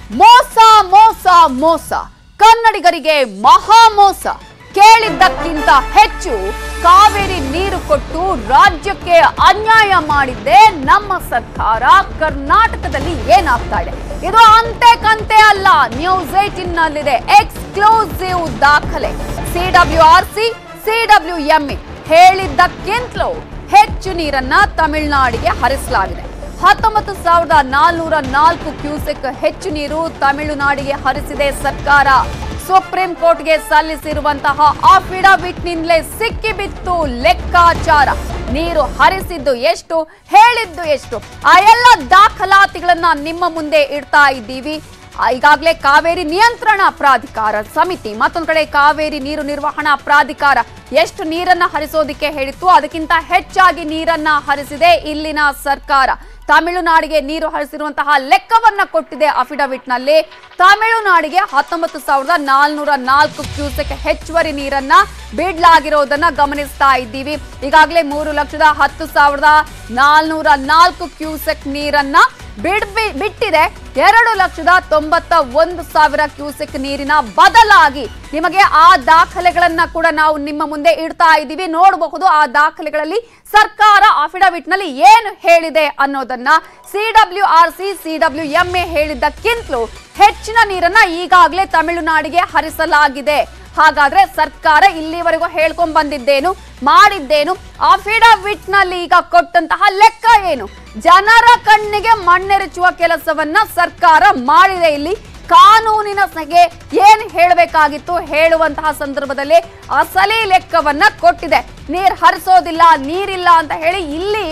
ಮೋಸ ಮೋಸ ಮೋಸ ಕನ್ನಡಿಗರಿಗೆ ಮಹಾ ಮೋಸ ಕೇಳಿದ್ದಕ್ಕಿಂತ ಹೆಚ್ಚು ಕಾವೇರಿ ನೀರು ಕೊಟ್ಟು ರಾಜ್ಯಕ್ಕೆ ಅನ್ಯಾಯ ಮಾಡಿದ್ದೆ ನಮ್ಮ ಸರ್ಕಾರ ಕರ್ನಾಟಕದಲ್ಲಿ ಏನಾಗ್ತಾ ಇದೆ ಇದು ಅಂತೆ ಕಂತೆ ಅಲ್ಲ ನ್ಯೂಸ್ ಏಟಿನ್ ನಲ್ಲಿದೆ ಎಕ್ಸ್ಕ್ಲೂಸಿವ್ ದಾಖಲೆ CW R C CW MA ಹೇಳಿದ್ದಕ್ಕಿಂತಲೂ ಹೆಚ್ಚು ನೀರನ್ನ ತಮಿಳುನಾಡಿಗೆ ಹರಿಸಲಾಗಿದೆ ಹತ್ತೊಂಬತ್ತು ಸಾವಿರದ ನಾಲ್ನೂರ ನಾಲ್ಕು ಕ್ಯೂಸೆಕ್ ಹೆಚ್ಚು ನೀರು ತಮಿಳುನಾಡಿಗೆ ಹರಿಸಿದೆ ಸರ್ಕಾರ ಸುಪ್ರೀಂ ಕೋರ್ಟ್ಗೆ ಸಲ್ಲಿಸಿರುವಂತಹ ಅಫಿಡವಿಟ್ನಿಂದಲೇ ಸಿಕ್ಕಿಬಿತ್ತು ಲೆಕ್ಕಾಚಾರ ನೀರು ಹರಿಸಿದ್ದು ಎಷ್ಟು ಹೇಳಿದ್ದು ಎಷ್ಟು ಆ ಎಲ್ಲ ದಾಖಲಾತಿಗಳನ್ನ ನಿಮ್ಮ ಮುಂದೆ ಇಡ್ತಾ ಇದ್ದೀವಿ ಆ, ಈಗಾಗಲೇ ಕಾವೇರಿ ನಿಯಂತ್ರಣ ಪ್ರಾಧಿಕಾರ ಸಮಿತಿ ಮತ್ತೊಂದು ಕಡೆ ಕಾವೇರಿ ನೀರು ನಿರ್ವಹಣಾ ಪ್ರಾಧಿಕಾರ ಎಷ್ಟು ನೀರನ್ನ ಹರಿಸೋದಿಕ್ಕೆ ಹೇಳಿತ್ತು ಅದಕ್ಕಿಂತ ಹೆಚ್ಚಾಗಿ ನೀರನ್ನ ಹರಿಸಿದೆ ಇಲ್ಲಿನ ಸರ್ಕಾರ ತಮಿಳುನಾಡಿಗೆ ನೀರು ಹರಿಸಿರುವಂತಹ ಲೆಕ್ಕವನ್ನ ಕೊಟ್ಟಿದೆ ಅಫಿಡವಿಟ್ ನಲ್ಲಿ ತಮಿಳುನಾಡಿಗೆ ಹತ್ತೊಂಬತ್ತು ಸಾವಿರದ ನಾಲ್ನೂರ ನಾಲ್ಕು ಕ್ಯೂಸೆಕ್ ಹೆಚ್ಚುವರಿ ನೀರನ್ನ ಬಿಡ್ಲಾಗಿರೋದನ್ನ ಗಮನಿಸ್ತಾ ಇದ್ದೀವಿ ಈಗಾಗಲೇ ಮೂರು ಲಕ್ಷದ ಹತ್ತು ಸಾವಿರದ ನಾಲ್ನೂರ ನಾಲ್ಕು ಕ್ಯೂಸೆಕ್ ನೀರನ್ನ ಬಿಡ್ ಬಿ- ಬಿಟ್ಟಿದೆ ಎರಡು ಲಕ್ಷದ ತೊಂಬತ್ತ ಒಂದು ಸಾವಿರ ಕ್ಯೂಸೆಕ್ ನೀರಿನ ಬದಲಾಗಿ ನಿಮಗೆ ಆ ದಾಖಲೆಗಳನ್ನ ಕೂಡ ನಾವು ನಿಮ್ಮ ಮುಂದೆ ಇಡ್ತಾ ಇದ್ದೀವಿ ನೋಡಬಹುದು ಆ ದಾಖಲೆಗಳಲ್ಲಿ ಸರ್ಕಾರ ಅಫಿಡವಿಟ್ ನಲ್ಲಿ ಏನು ಹೇಳಿದೆ ಅನ್ನೋದನ್ನ CW R C CW MA ಹೇಳಿದ್ದಕ್ಕಿಂತಲೂ ಹೆಚ್ಚಿನ ನೀರನ್ನ ಈಗಾಗಲೇ ತಮಿಳುನಾಡಿಗೆ ಹರಿಸಲಾಗಿದೆ ಹಾಗಾದ್ರೆ ಸರ್ಕಾರ ಇಲ್ಲಿವರೆಗೂ ಹೇಳ್ಕೊಂಡ್ ಬಂದಿದ್ದೇನು ಮಾಡಿದ್ದೇನು ಅಫಿಡವಿಟ್ ನಲ್ಲಿ ಈಗ ಕೊಟ್ಟಂತಹ ಲೆಕ್ಕ ಏನು ಜನರ ಕಣ್ಣಿಗೆ ಮಣ್ಣೆರಚುವ ಕೆಲಸವನ್ನ ಸರ್ಕಾರ ಮಾಡಿದೆ ಇಲ್ಲಿ ಕಾನೂನಿನ ಸಗೆ ಏನ್ ಹೇಳಬೇಕಾಗಿತ್ತು ಹೇಳುವಂತಹ ಸಂದರ್ಭದಲ್ಲಿ ಅಸಲಿ ಲೆಕ್ಕವನ್ನ ಕೊಟ್ಟಿದೆ ನೀರ್ ಹರಿಸೋದಿಲ್ಲ ನೀರಿಲ್ಲ ಅಂತ ಹೇಳಿ ಇಲ್ಲಿ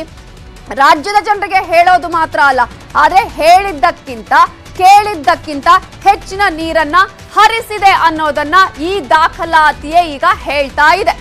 ರಾಜ್ಯದ ಜನರಿಗೆ ಹೇಳೋದು ಮಾತ್ರ ಅಲ್ಲ ಆದ್ರೆ ಹೇಳಿದ್ದಕ್ಕಿಂತ ಕೇಳಿದ್ದಕ್ಕಿಂತ ಹೆಚ್ಚಿನ ನೀರನ್ನ ಹರಿಸಿದೆ ಅನ್ನೋದನ್ನ ಈ ದಾಖಲಾತಿಯೇ ಈಗ ಹೇಳ್ತಾ ಇದೆ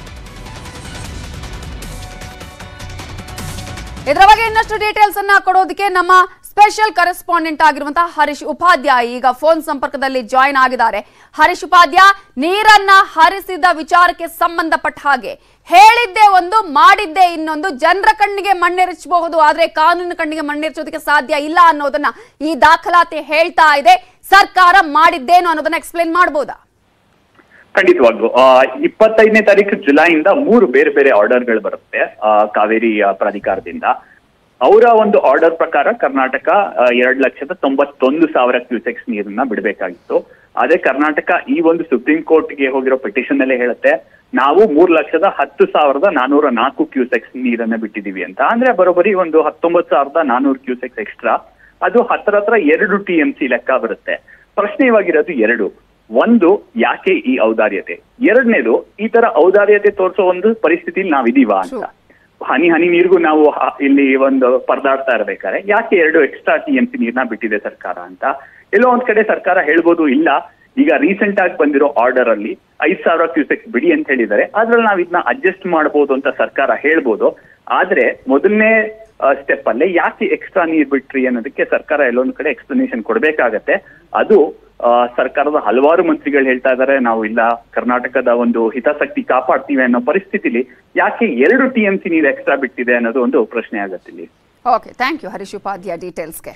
ಇದರ ಬಗ್ಗೆ ಇನ್ನಷ್ಟು ಡೀಟೇಲ್ಸ್ ಅನ್ನ ಕೊಡೋದಕ್ಕೆ ನಮ್ಮ ಸ್ಪೆಷಲ್ ಕರೆಸ್ಪಾಂಡೆಂಟ್ ಆಗಿರುವಂತಹ ಹರೀಶ್ ಉಪಾಧ್ಯಾಯ ಈಗ ಫೋನ್ ಸಂಪರ್ಕದಲ್ಲಿ ಜಾಯಿನ್ ಆಗಿದ್ದಾರೆ ಹರೀಶ್ ಉಪಾಧ್ಯಾಯ ನೀರನ್ನ ಹರಿಸಿದ ವಿಚಾರಕ್ಕೆ ಸಂಬಂಧಪಟ್ಟ ಹಾಗೆ ಹೇಳಿದ್ದೇ ಒಂದು ಮಾಡಿದ್ದೇ ಇನ್ನೊಂದು ಜನರ ಕಣ್ಣಿಗೆ ಮಣ್ಣೆರಚಬಹುದು ಆದ್ರೆ ಕಾನೂನಿನ ಕಣ್ಣಿಗೆ ಮಣ್ಣೆರಚೋದಕ್ಕೆ ಸಾಧ್ಯ ಇಲ್ಲ ಅನ್ನೋದನ್ನ ಈ ದಾಖಲಾತಿ ಹೇಳ್ತಾ ಇದೆ ಸರ್ಕಾರ ಮಾಡಿದ್ದೇನು ಅನ್ನೋದನ್ನ ಎಕ್ಸ್ಪ್ಲೇನ್ ಮಾಡಬಹುದಾ ಖಂಡಿತವಾಗ್ಲು ಆ, ಇಪ್ಪತ್ತೈದನೇ ತಾರೀಕು ಜುಲೈಯಿಂದ ಮೂರು ಬೇರೆ ಬೇರೆ ಆರ್ಡರ್ಗಳು ಬರುತ್ತೆ ಆ, ಕಾವೇರಿ ಆ, ಪ್ರಾಧಿಕಾರದಿಂದ ಅವರ ಒಂದು ಆರ್ಡರ್ ಪ್ರಕಾರ ಕರ್ನಾಟಕ ಆ, ಎರಡ್ ಲಕ್ಷದ ತೊಂಬತ್ತೊಂದು ಸಾವಿರ ಕ್ಯೂಸೆಕ್ಸ್ ನೀರನ್ನ ಬಿಡಬೇಕಾಗಿತ್ತು ಅದೇ ಕರ್ನಾಟಕ ಈ ಒಂದು ಸುಪ್ರೀಂ ಕೋರ್ಟ್ಗೆ ಹೋಗಿರೋ ಪಿಟಿಷನ್ ಅಲ್ಲೇ ಹೇಳುತ್ತೆ ನಾವು ಮೂರ್ ಲಕ್ಷದ ಹತ್ತು ಸಾವಿರದ ನಾನೂರ ನಾಲ್ಕು ಕ್ಯೂಸೆಕ್ಸ್ ನೀರನ್ನ ಬಿಟ್ಟಿದೀವಿ ಅಂತ ಅಂದ್ರೆ ಬರೋಬ್ಬರಿ ಒಂದು ಹತ್ತೊಂಬತ್ತು ಸಾವಿರದ ನಾನೂರು ಕ್ಯೂಸೆಕ್ಸ್ ಎಕ್ಸ್ಟ್ರಾ ಅದು ಹತ್ರ ಹತ್ರ ಎರಡು ಟಿ ಎಂ ಸಿ ಲೆಕ್ಕ ಬರುತ್ತೆ ಪ್ರಶ್ನೆ ಇವಾಗಿರೋದು ಎರಡು ಒಂದು ಯಾಕೆ ಈ ಔದಾರ್ಯತೆ ಎರಡನೇದು ಈ ತರ ಔದಾರ್ಯತೆ ತೋರಿಸೋ ಒಂದು ಪರಿಸ್ಥಿತಿಲಿ ನಾವಿದೀವಾ ಅಂತ ಹನಿ ಹನಿ ನೀರಿಗೂ ನಾವು ಹ- ಇಲ್ಲಿ ಒಂದು ಪರದಾಡ್ತಾ ಇರ್ಬೇಕಾದ್ರೆ ಯಾಕೆ ಎರಡು ಎಕ್ಸ್ಟ್ರಾ ಟಿ ಎಂ ಸಿ ನೀರ್ನ ಬಿಟ್ಟಿದೆ ಸರ್ಕಾರ ಅಂತ ಎಲ್ಲೋ ಒಂದ್ ಕಡೆ ಸರ್ಕಾರ ಹೇಳ್ಬೋದು ಇಲ್ಲ ಈಗ ರೀಸೆಂಟ್ ಆಗಿ ಬಂದಿರೋ ಆರ್ಡರ್ ಅಲ್ಲಿ ಐದ್ ಸಾವಿರ ಕ್ಯೂಸೆಕ್ ಬಿಡಿ ಅಂತ ಹೇಳಿದ್ದಾರೆ ಅದ್ರಲ್ಲಿ ನಾವ್ ಇದನ್ನ ಅಡ್ಜಸ್ಟ್ ಮಾಡಬಹುದು ಅಂತ ಸರ್ಕಾರ ಹೇಳ್ಬೋದು ಆದ್ರೆ ಮೊದಲನೇ ಸ್ಟೆಪ್ ಅಲ್ಲೇ ಯಾಕೆ ಎಕ್ಸ್ಟ್ರಾ ನೀರ್ ಬಿಟ್ರಿ ಅನ್ನೋದಕ್ಕೆ ಸರ್ಕಾರ ಎಲ್ಲೊಂದ್ ಕಡೆ ಎಕ್ಸ್ಪ್ಲನೇಷನ್ ಕೊಡ್ಬೇಕಾಗತ್ತೆ ಅದು ಆ, ಸರ್ಕಾರದ ಹಲವಾರು ಮಂತ್ರಿಗಳು ಹೇಳ್ತಾ ಇದ್ದಾರೆ ನಾವು ಇಲ್ಲ ಕರ್ನಾಟಕದ ಒಂದು ಹಿತಾಸಕ್ತಿ ಕಾಪಾಡ್ತೀವಿ ಅನ್ನೋ ಪರಿಸ್ಥಿತಿಲಿ ಯಾಕೆ ಎರಡು ಟಿ ಎಂ ಸಿ ನೀರು ಎಕ್ಸ್ಟ್ರಾ ಬಿಟ್ಟಿದೆ ಅನ್ನೋದು ಒಂದು ಪ್ರಶ್ನೆ ಆಗತ್ತೆ ಇಲ್ಲಿ okay thank you Harish Upadhyaya ಡೀಟೇಲ್ಸ್ಗೆ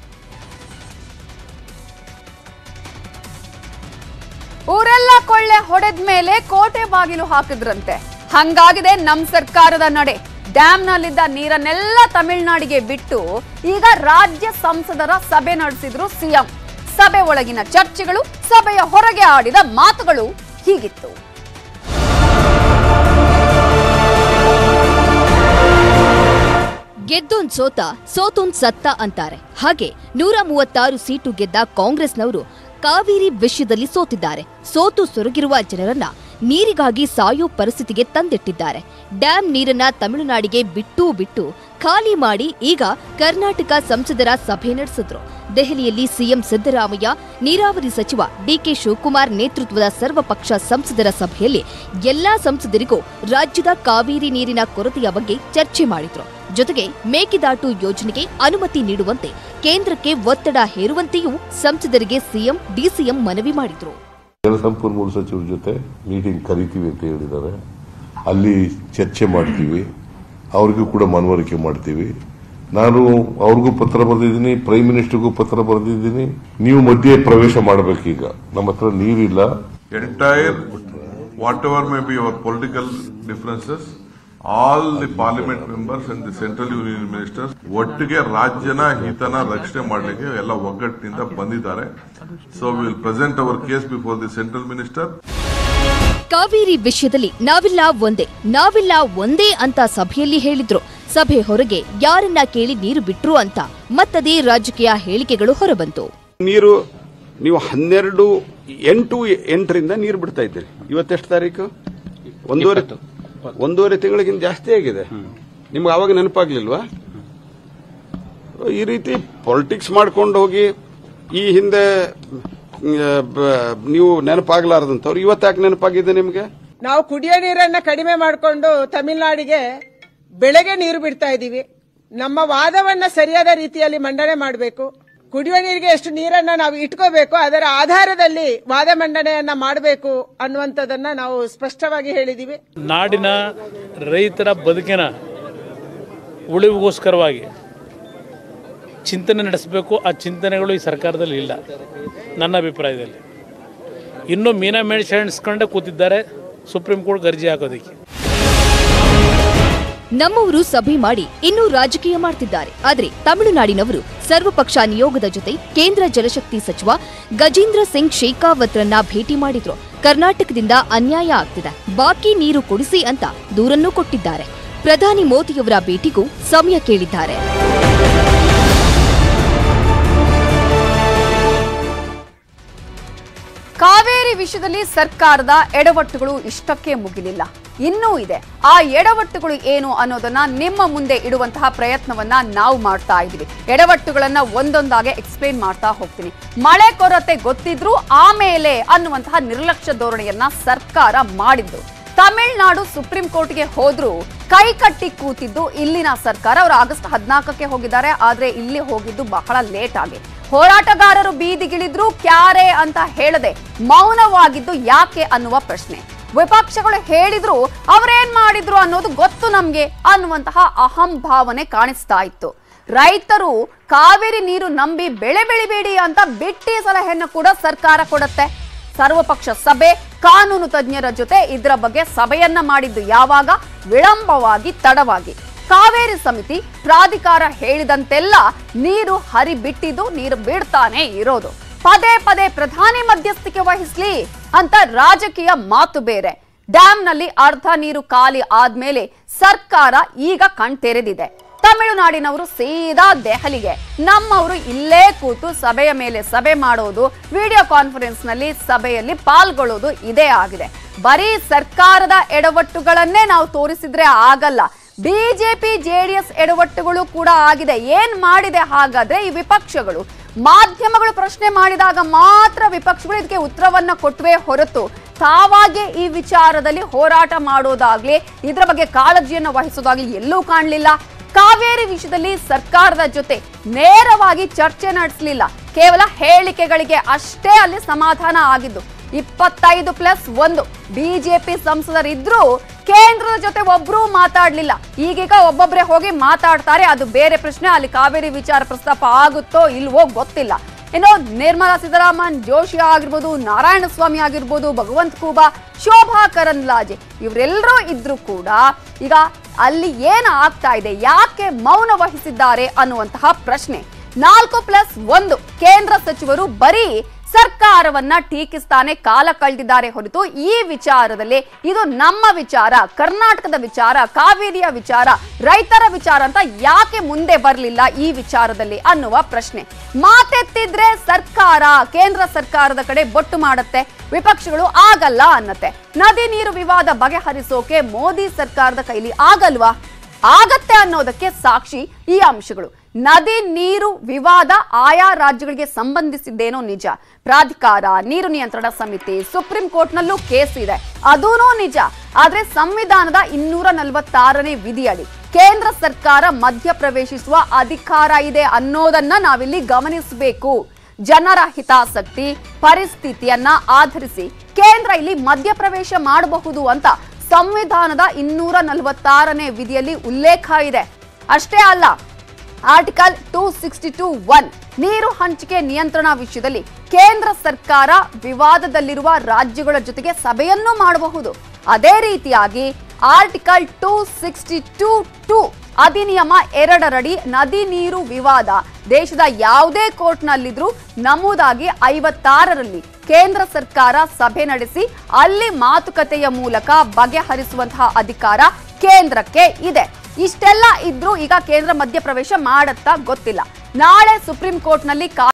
ಊರೆಲ್ಲ ಕೊಳ್ಳೆ ಹೊಡೆದ ಮೇಲೆ ಕೋಟೆ ಬಾಗಿಲು ಹಾಕಿದ್ರಂತೆ ಹಂಗಾಗಿದೆ ನಮ್ ಸರ್ಕಾರದ ನಡೆ ಡ್ಯಾಂನಲ್ಲಿದ್ದ ನೀರನ್ನೆಲ್ಲ ತಮಿಳುನಾಡಿಗೆ ಬಿಟ್ಟು ಈಗ ರಾಜ್ಯ ಸಂಸದರ ಸಭೆ ನಡೆಸಿದ್ರು ಸಿಎಂ ಸಭೆ ಒಳಗಿನ ಚರ್ಚೆಗಳು ಸಭೆಯ ಹೊರಗೆ ಆಡಿದ ಮಾತುಗಳು ಹೀಗಿತ್ತು ಗೆದ್ದೊಂದ್ ಸೋತ ಸೋತೊಂದ್ ಸತ್ತ ಅಂತಾರೆ ಹಾಗೆ ನೂರ ಮೂವತ್ತಾರು ಸೀಟು ಗೆದ್ದ ಕಾಂಗ್ರೆಸ್ನವರು ಕಾವೇರಿ ವಿಷಯದಲ್ಲಿ ಸೋತಿದ್ದಾರೆ ಸೋತು ಸೊರಗಿರುವ ಜನರನ್ನ ನೀರಿಗಾಗಿ ಸಾಯೋ ಪರಿಸ್ಥಿತಿಗೆ ತಂದಿಟ್ಟಿದ್ದಾರೆ ಡ್ಯಾಂ ನೀರನ್ನ ತಮಿಳುನಾಡಿಗೆ ಬಿಟ್ಟೂ ಬಿಟ್ಟು ಖಾಲಿ ಮಾಡಿ ಈಗ ಕರ್ನಾಟಕ ಸಂಸದರ ಸಭೆ ನಡೆಸಿದ್ರು ದೆಹಲಿಯಲ್ಲಿ ಸಿಎಂ ಸಿದ್ದರಾಮಯ್ಯ ನೀರಾವರಿ ಸಚಿವ ಡಿಕೆ ಶಿವಕುಮಾರ್ ನೇತೃತ್ವದ ಸರ್ವಪಕ್ಷ ಸಂಸದರ ಸಭೆಯಲ್ಲಿ ಎಲ್ಲಾ ಸಂಸದರಿಗೂ ರಾಜ್ಯದ ಕಾವೇರಿ ನೀರಿನ ಕೊರತೆಯ ಬಗ್ಗೆ ಚರ್ಚೆ ಮಾಡಿದ್ರು ಜೊತೆಗೆ ಮೇಕೆದಾಟು ಯೋಜನೆಗೆ ಅನುಮತಿ ನೀಡುವಂತೆ ಕೇಂದ್ರಕ್ಕೆ ಒತ್ತಡ ಹೇರುವಂತೆಯೂ ಸಂಸದರಿಗೆ ಸಿಎಂ ಡಿಸಿಎಂ ಮನವಿ ಮಾಡಿದ್ರು ಜಲಸಂಪನ್ಮೂಲ ಸಚಿವರ ಜೊತೆ ಮೀಟಿಂಗ್ ಕರಿತೀವಿ ಅಂತ ಹೇಳಿದ್ದಾರೆ ಅಲ್ಲಿ ಚರ್ಚೆ ಮಾಡ್ತೀವಿ ಅವ್ರಿಗೂ ಕೂಡ ಮನವರಿಕೆ ಮಾಡ್ತೀವಿ ನಾನು ಅವ್ರಿಗೂ ಪತ್ರ ಬರೆದಿದ್ದೀನಿ ಪ್ರೈಮ್ ಮಿನಿಸ್ಟರ್ಗೂ ಪತ್ರ ಬರೆದಿದ್ದೀನಿ ನೀವು ಮಧ್ಯೆ ಪ್ರವೇಶ ಮಾಡಬೇಕೀಗ ನಮ್ಮ ಹತ್ರ ನೀರಿಲ್ಲ entire, whatever may be our political differences, all the parliament members and the central union ministers ಒಟ್ಟಿಗೆ ರಾಜ್ಯನ ಹಿತನ ರಕ್ಷಣೆ ಮಾಡಲಿಕ್ಕೆ ಎಲ್ಲ ಒಗ್ಗಟ್ಟಿನಿಂದ ಬಂದಿದ್ದಾರೆ so will present our case before the central minister Kaveri ವಿಷಯದಲ್ಲಿ ನಾವಿಲ್ಲ ಒಂದೇ ನಾವಿಲ್ಲ ಒಂದೇ ಅಂತ ಸಭೆಯಲ್ಲಿ ಹೇಳಿದ್ರು ಸಭೆ ಹೊರಗೆ ಯಾರನ್ನ ಕೇಳಿ ನೀರು ಬಿಟ್ರು ಅಂತ ಮತ್ತದೇ ರಾಜಕೀಯ ಹೇಳಿಕೆಗಳು ಹೊರಬಂತು ನೀರು ನೀವು ಹನ್ನೆರಡು ಎಂಟು ಎಂಟರಿಂದ ನೀರು ಬಿಡ್ತಾ ಇದ್ದೀರಿ ಇವತ್ತೆಷ್ಟು ತಾರೀಕು ಒಂದೂವರೆ ಒಂದೂವರೆ ತಿಂಗಳಿಗಿಂತ ಜಾಸ್ತಿ ಆಗಿದೆ ನಿಮ್ಗೆ ಆವಾಗ ನೆನಪಾಗ್ಲಿಲ್ವಾ ಈ ರೀತಿ ಪೊಲಿಟಿಕ್ಸ್ ಮಾಡ್ಕೊಂಡು ಹೋಗಿ ಈ ಹಿಂದೆ ಆ, ಬ- ನೀವು ನೆನಪಾಗ್ಲಾರ್ದಂಥವ್ರು ಇವತ್ತಾಕೆ ನೆನಪಾಗಿದೆ ನಿಮಗೆ ನಾವು ಕುಡಿಯೋ ನೀರನ್ನ ಕಡಿಮೆ ಮಾಡಿಕೊಂಡು ತಮಿಳುನಾಡಿಗೆ ಬೆಳೆಗೆ ನೀರು ಬಿಡ್ತಾ ಇದ್ದೀವಿ ನಮ್ಮ ವಾದವನ್ನ ಸರಿಯಾದ ರೀತಿಯಲ್ಲಿ ಮಂಡನೆ ಮಾಡಬೇಕು ಕುಡಿಯುವ ನೀರಿಗೆ ಎಷ್ಟು ನೀರನ್ನ ನಾವು ಇಟ್ಕೋಬೇಕು ಅದರ ಆಧಾರದಲ್ಲಿ ವಾದ ಮಂಡನೆಯನ್ನ ಮಾಡಬೇಕು ಅನ್ನುವಂಥದ್ದನ್ನ ನಾವು ಸ್ಪಷ್ಟವಾಗಿ ಹೇಳಿದೀವಿ ನಾಡಿನ ರೈತರ ಬದುಕಿನ ಉಳಿವಿಗೋಸ್ಕರವಾಗಿ ಚಿಂತನೆ ನಡೆಸಬೇಕು ಆ ಚಿಂತನೆಗಳು ಈ ಸರ್ಕಾರದಲ್ಲಿ ಇಲ್ಲ ನನ್ನ ಅಭಿಪ್ರಾಯದಲ್ಲಿ ಇನ್ನೂ ಮೀನಾ ಮೇಣಿಸಿ ಎಣಿಸ್ಕೊಂಡೇ ಕೂತಿದ್ದಾರೆ ಸುಪ್ರೀಂ ಕೋರ್ಟ್ ಅರ್ಜಿ ಹಾಕೋದಕ್ಕೆ ನಮ್ಮವರು ಸಭೆ ಮಾಡಿ ಇನ್ನೂ ರಾಜಕೀಯ ಮಾಡ್ತಿದ್ದಾರೆ ಆದ್ರೆ ತಮಿಳುನಾಡಿನವರು ಸರ್ವಪಕ್ಷ ನಿಯೋಗದ ಜೊತೆ ಕೇಂದ್ರ ಜಲಶಕ್ತಿ ಸಚಿವ ಗಜೇಂದ್ರ ಸಿಂಗ್ ಶೇಖಾವತ್ರನ್ನ ಭೇಟಿ ಮಾಡಿದ್ರು ಕರ್ನಾಟಕದಿಂದ ಅನ್ಯಾಯ ಆಗ್ತಿದೆ ಬಾಕಿ ನೀರು ಕೊಡಿಸಿ ಅಂತ ದೂರನ್ನೂ ಕೊಟ್ಟಿದ್ದಾರೆ ಪ್ರಧಾನಿ ಮೋದಿಯವರ ಭೇಟಿಗೂ ಸಮಯ ಕೇಳಿದ್ದಾರೆ ಕಾವೇರಿ ವಿಷಯದಲ್ಲಿ ಸರ್ಕಾರದ ಎಡವಟ್ಟುಗಳು ಇಷ್ಟಕ್ಕೆ ಮುಗಿಲಿಲ್ಲ ಇನ್ನೂ ಇದೆ ಆ ಎಡವಟ್ಟುಗಳು ಏನು ಅನ್ನೋದನ್ನ ನಿಮ್ಮ ಮುಂದೆ ಇಡುವಂತಹ ಪ್ರಯತ್ನವನ್ನ ನಾವು ಮಾಡ್ತಾ ಇದ್ದೀವಿ ಎಡವಟ್ಟುಗಳನ್ನ ಒಂದೊಂದಾಗೆ ಎಕ್ಸ್ಪ್ಲೇನ್ ಮಾಡ್ತಾ ಹೋಗ್ತೀನಿ ಮಳೆ ಕೊರತೆ ಗೊತ್ತಿದ್ರು ಆಮೇಲೆ ಅನ್ನುವಂತಹ ನಿರ್ಲಕ್ಷ್ಯ ಧೋರಣೆಯನ್ನ ಸರ್ಕಾರ ಮಾಡಿದ್ದು ತಮಿಳುನಾಡು ಸುಪ್ರೀಂ ಕೋರ್ಟ್ಗೆ ಹೋದ್ರು ಕೈ ಕಟ್ಟಿ ಕೂತಿದ್ದು ಇಲ್ಲಿನ ಸರ್ಕಾರ ಅವರು ಆಗಸ್ಟ್ ಹದಿನಾಲ್ಕಕ್ಕೆ ಹೋಗಿದ್ದಾರೆ ಆದ್ರೆ ಇಲ್ಲಿ ಹೋಗಿದ್ದು ಬಹಳ ಲೇಟ್ ಆಗಿ ಹೋರಾಟಗಾರರು ಬೀದಿಗಿಳಿದ್ರು ಕ್ಯಾರೆ ಅಂತ ಹೇಳದೆ ಮೌನವಾಗಿದ್ದು ಯಾಕೆ ಅನ್ನುವ ಪ್ರಶ್ನೆ ವಿಪಕ್ಷಗಳು ಹೇಳಿದ್ರು ಅವರೇನ್ ಮಾಡಿದ್ರು ಅನ್ನೋದು ಗೊತ್ತು ನಮ್ಗೆ ಅನ್ನುವಂತಹ ಅಹಂ ಭಾವನೆ ಕಾಣಿಸ್ತಾ ಇತ್ತು ರೈತರು ಕಾವೇರಿ ನೀರು ನಂಬಿ ಬೆಳೆ ಬೆಳಿಬೇಡಿ ಅಂತ ಬಿಟ್ಟಿ ಸಲಹೆಯನ್ನು ಕೂಡ ಸರ್ಕಾರ ಕೊಡುತ್ತೆ ಸರ್ವಪಕ್ಷ ಸಭೆ ಕಾನೂನು ತಜ್ಞರ ಜೊತೆ ಇದರ ಬಗ್ಗೆ ಸಭೆಯನ್ನ ಮಾಡಿದ್ದು ಯಾವಾಗ ವಿಳಂಬವಾಗಿ ತಡವಾಗಿ ಕಾವೇರಿ ಸಮಿತಿ ಪ್ರಾಧಿಕಾರ ಹೇಳಿದಂತೆಲ್ಲ ನೀರು ಹರಿಬಿಟ್ಟಿದ್ದು ನೀರು ಬಿಡ್ತಾನೆ ಇರೋದು ಪದೇ ಪದೇ ಪ್ರಧಾನಿ ಮಧ್ಯಸ್ಥಿಕೆ ವಹಿಸ್ಲಿ ಅಂತ ರಾಜಕೀಯ ಮಾತು ಬೇರೆ ಡ್ಯಾಂನಲ್ಲಿ ಅರ್ಧ ನೀರು ಖಾಲಿ ಆದ್ಮೇಲೆ ಸರ್ಕಾರ ಈಗ ಕಣ್ತೆರೆದಿದೆ ತಮಿಳುನಾಡಿನವರು ಸೀದಾ ದೆಹಲಿಗೆ ನಮ್ಮವರು ಇಲ್ಲೇ ಕೂತು ಸಭೆಯ ಮೇಲೆ ಸಭೆ ಮಾಡೋದು ವಿಡಿಯೋ ಕಾನ್ಫರೆನ್ಸ್ ನಲ್ಲಿ ಸಭೆಯಲ್ಲಿ ಪಾಲ್ಗೊಳ್ಳೋದು ಇದೇ ಆಗಿದೆ ಬರೀ ಸರ್ಕಾರದ ಎಡವಟ್ಟುಗಳನ್ನೇ ನಾವು ತೋರಿಸಿದ್ರೆ ಆಗಲ್ಲ ಬಿಜೆಪಿ ಜೆಡಿಎಸ್ ಎಡವಟ್ಟುಗಳು ಕೂಡ ಆಗಿದೆ ಏನ್ ಮಾಡಿದೆ ಹಾಗಾದ್ರೆ ಈ ವಿಪಕ್ಷಗಳು ಮಾಧ್ಯಮಗಳು ಪ್ರಶ್ನೆ ಮಾಡಿದಾಗ ಮಾತ್ರ ವಿಪಕ್ಷಗಳು ಇದಕ್ಕೆ ಉತ್ತರವನ್ನ ಕೊಟ್ಟವೇ ಹೊರತು ತಾವಾಗೆ ಈ ವಿಚಾರದಲ್ಲಿ ಹೋರಾಟ ಮಾಡೋದಾಗ್ಲಿ ಇದರ ಬಗ್ಗೆ ಕಾಳಜಿಯನ್ನು ವಹಿಸೋದಾಗ್ಲಿ ಎಲ್ಲೂ ಕಾಣಲಿಲ್ಲ ಕಾವೇರಿ ವಿಷಯದಲ್ಲಿ ಸರ್ಕಾರದ ಜೊತೆ ನೇರವಾಗಿ ಚರ್ಚೆ ನಡೆಸಲಿಲ್ಲ ಕೇವಲ ಹೇಳಿಕೆಗಳಿಗೆ ಅಷ್ಟೇ ಅಲ್ಲಿ ಸಮಾಧಾನ ಆಗಿದ್ದು ಇಪ್ಪತ್ತೈದು ಪ್ಲಸ್ ಒಂದು ಬಿಜೆಪಿ ಸಂಸದರಿದ್ರು ಕೇಂದ್ರದ ಜೊತೆ ಒಬ್ರು ಮಾತಾಡ್ಲಿಲ್ಲ ಈಗೀಗ ಒಬ್ಬೊಬ್ರೆ ಹೋಗಿ ಮಾತಾಡ್ತಾರೆ ಅದು ಬೇರೆ ಪ್ರಶ್ನೆ ಅಲ್ಲಿ ಕಾವೇರಿ ವಿಚಾರ ಪ್ರಸ್ತಾಪ ಆಗುತ್ತೋ ಇಲ್ವೋ ಗೊತ್ತಿಲ್ಲ ಇನ್ನು ನಿರ್ಮಲಾ ಸೀತಾರಾಮನ್ ಜೋಶಿ ಆಗಿರ್ಬೋದು ನಾರಾಯಣ ಸ್ವಾಮಿ ಆಗಿರ್ಬೋದು ಭಗವಂತ್ ಖೂಬಾ ಶೋಭಾ ಕರಂದ್ಲಾಜೆ ಇವರೆಲ್ಲರೂ ಇದ್ರು ಕೂಡ ಈಗ ಅಲ್ಲಿ ಏನು ಆಗ್ತಾ ಇದೆ ಯಾಕೆ ಮೌನ ವಹಿಸಿದ್ದಾರೆ ಅನ್ನುವಂತಹ ಪ್ರಶ್ನೆ ನಾಲ್ಕು ಪ್ಲಸ್ ಒಂದು ಕೇಂದ್ರ ಸಚಿವರು ಬರೀ ಸರ್ಕಾರವನ್ನ ಟೀಕಿಸ್ತಾನೆ ಕಾಲ ಕಳೆದಿದ್ದಾರೆ ಹೊರತು ಈ ವಿಚಾರದಲ್ಲಿ ಇದು ನಮ್ಮ ವಿಚಾರ ಕರ್ನಾಟಕದ ವಿಚಾರ ಕಾವೇರಿಯ ವಿಚಾರ ರೈತರ ವಿಚಾರ ಅಂತ ಯಾಕೆ ಮುಂದೆ ಬರಲಿಲ್ಲ ಈ ವಿಚಾರದಲ್ಲಿ ಅನ್ನುವ ಪ್ರಶ್ನೆ ಮಾತೆತ್ತಿದ್ರೆ ಸರ್ಕಾರ ಕೇಂದ್ರ ಸರ್ಕಾರದ ಕಡೆ ಬೊಟ್ಟು ಮಾಡುತ್ತೆ ವಿಪಕ್ಷಗಳು ಆಗಲ್ಲ ಅನ್ನತ್ತೆ ನದಿ ನೀರು ವಿವಾದ ಬಗೆಹರಿಸೋಕೆ ಮೋದಿ ಸರ್ಕಾರದ ಕೈಲಿ ಆಗಲ್ವಾ ಆಗತ್ತೆ ಅನ್ನೋದಕ್ಕೆ ಸಾಕ್ಷಿ ಈ ಅಂಶಗಳು ನದಿ ನೀರು ವಿವಾದ ಆಯಾ ರಾಜ್ಯಗಳಿಗೆ ಸಂಬಂಧಿಸಿದ್ದೇನೋ ನಿಜ ಪ್ರಾಧಿಕಾರ ನೀರು ನಿಯಂತ್ರಣ ಸಮಿತಿ ಸುಪ್ರೀಂ ಕೋರ್ಟ್ನಲ್ಲೂ ಕೇಸ್ ಇದೆ ಅದೂನೂ ನಿಜ ಆದ್ರೆ ಸಂವಿಧಾನದ ಇನ್ನೂರ ನಲವತ್ತಾರನೇ ವಿಧಿಯಡಿ ಕೇಂದ್ರ ಸರ್ಕಾರ ಮಧ್ಯ ಪ್ರವೇಶಿಸುವ ಅಧಿಕಾರ ಇದೆ ಅನ್ನೋದನ್ನ ನಾವಿಲ್ಲಿ ಗಮನಿಸಬೇಕು ಜನರ ಹಿತಾಸಕ್ತಿ ಪರಿಸ್ಥಿತಿಯನ್ನ ಆಧರಿಸಿ ಕೇಂದ್ರ ಇಲ್ಲಿ ಮಧ್ಯಪ್ರವೇಶ ಮಾಡಬಹುದು ಅಂತ ಸಂವಿಧಾನದ ಇನ್ನೂರ ನಲವತ್ತಾರನೇ ವಿಧಿಯಲ್ಲಿ ಉಲ್ಲೇಖ ಇದೆ ಅಷ್ಟೇ ಅಲ್ಲ article two sixty two one ನೀರು ಹಂಚಿಕೆ ನಿಯಂತ್ರಣ ವಿಷಯದಲ್ಲಿ ಕೇಂದ್ರ ಸರ್ಕಾರ ವಿವಾದದಲ್ಲಿರುವ ರಾಜ್ಯಗಳ ಜೊತೆಗೆ ಸಭೆಯನ್ನು ಮಾಡಬಹುದು ಅದೇ ರೀತಿಯಾಗಿ article two sixty two two ಅಧಿನಿಯಮ ಎರಡರಡಿ ನದಿ ನೀರು ವಿವಾದ ದೇಶದ ಯಾವುದೇ ಕೋರ್ಟ್ನಲ್ಲಿದ್ರೂ ನಮೂದಾಗಿ ಐವತ್ತಾರರಲ್ಲಿ ಕೇಂದ್ರ ಸರ್ಕಾರ ಸಭೆ ನಡೆಸಿ ಅಲ್ಲಿ ಮಾತುಕತೆಯ ಮೂಲಕ ಬಗೆಹರಿಸುವಂತಹ ಅಧಿಕಾರ ಕೇಂದ್ರಕ್ಕೆ ಇದೆ ಇಷ್ಟೆಲ್ಲ ಇದ್ರೂ ಈಗ ಕೇಂದ್ರ ಮಧ್ಯಪ್ರವೇಶ ಮಾಡತ್ತಾ ಗೊತ್ತಿಲ್ಲ ನಾಳೆ ಸುಪ್ರೀಂ ಕೋರ್ಟ್ನಲ್ಲಿ ಕಾ